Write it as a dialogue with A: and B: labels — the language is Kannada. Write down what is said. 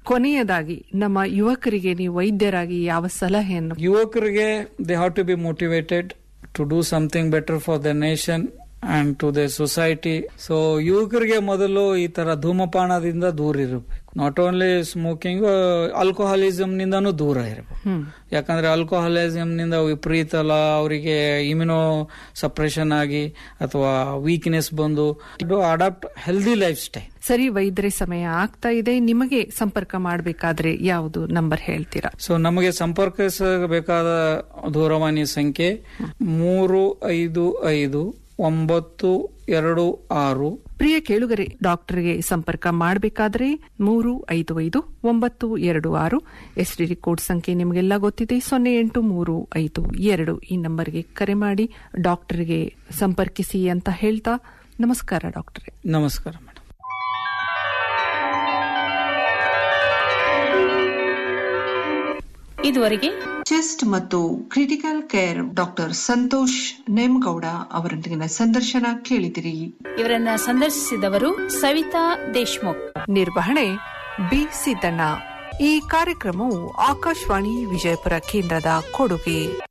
A: ಕೊನೆಯದಾಗಿ ನಮ್ಮ ಯುವಕರಿಗೆ ನೀವು ವೈದ್ಯರಾಗಿ ಯಾವ ಸಲಹೆಯನ್ನು
B: ಯುವಕರಿಗೆ they have to be motivated to do something better for the nation and to the society so ಯುವಕರಿಗೆ ಮೊದಲು ಈ ತರ ಧೂಮಪಾನದಿಂದ ದೂರ ಇರಬೇಕು ನಾಟ್ ಓನ್ಲಿ ಸ್ಮೋಕಿಂಗ್ ಆಲ್ಕೋಹಾಲಿಸಮ್ ನಿಂದನೂ ದೂರ ಇರಬೇಕು
A: ಹ್ಮ್
B: ಯಾಕಂದ್ರೆ ಆಲ್ಕೋಹಾಲಿಸಮ್ ನಿಂದ ವಿಪರೀತ ಅಲ್ಲ ಅವರಿಗೆ ಇಮ್ಯುನೋ ಸಪ್ರೆಷನ್ ಆಗಿ ಅಥವಾ ವೀಕ್ನೆಸ್ ಬಂದು ಅಡಾಪ್ಟ್ ಹೆಲ್ದಿ ಲೈಫ್ ಸ್ಟೈಲ್
A: ಸರಿ ವೈದ್ಯರೇ ಸಮಯ ಆಗ್ತಾ ಇದೆ ನಿಮಗೆ ಸಂಪರ್ಕ ಮಾಡಬೇಕಾದ್ರೆ ಯಾವುದು ನಂಬರ್ ಹೇಳ್ತೀರಾ
B: ಸೊ ನಮಗೆ ಸಂಪರ್ಕಿಸಬೇಕಾದ ದೂರವಾಣಿ ಸಂಖ್ಯೆ ಮೂರು ಐದು ಐದು ಒಂಬತ್ತು ಎರಡು ಆರು
A: ಪ್ರಿಯ ಕೇಳುಗರೆ ಡಾಕ್ಟರ್ಗೆ ಸಂಪರ್ಕ ಮಾಡಬೇಕಾದ್ರೆ ಮೂರು ಐದು ಐದು ಒಂಬತ್ತು ಎರಡು ಆರು ಎಸ್ಟಿಡಿ ಕೋಡ್ ಸಂಖ್ಯೆ ನಿಮಗೆಲ್ಲ ಗೊತ್ತಿದೆ ಸೊನ್ನೆ ಎಂಟು ಮೂರು ಐದು ಎರಡು ಈ ನಂಬರ್ಗೆ ಕರೆ ಮಾಡಿ ಡಾಕ್ಟರ್ಗೆ ಸಂಪರ್ಕಿಸಿ ಅಂತ ಹೇಳ್ತಾ ನಮಸ್ಕಾರ ಡಾಕ್ಟರೇ
B: ನಮಸ್ಕಾರ ಮೇಡಮ್
C: ಇದುವರೆಗೆ
D: ಚೆಸ್ಟ್ ಮತ್ತು critical care doctor Santosh Nemagowda ಅವರೊಂದಿಗಿನ ಸಂದರ್ಶನ ಕೇಳಿದಿರಿ
C: ಇವರನ್ನ ಸಂದರ್ಶಿಸಿದವರು ಸವಿತಾ ದೇಶ್ಮುಖ್
A: ನಿರ್ವಹಣೆ ಬಿ ಸಿದ್ದಣ್ಣ ಈ ಕಾರ್ಯಕ್ರಮವು ಆಕಾಶವಾಣಿ ವಿಜಯಪುರ ಕೇಂದ್ರದ ಕೊಡುಗೆ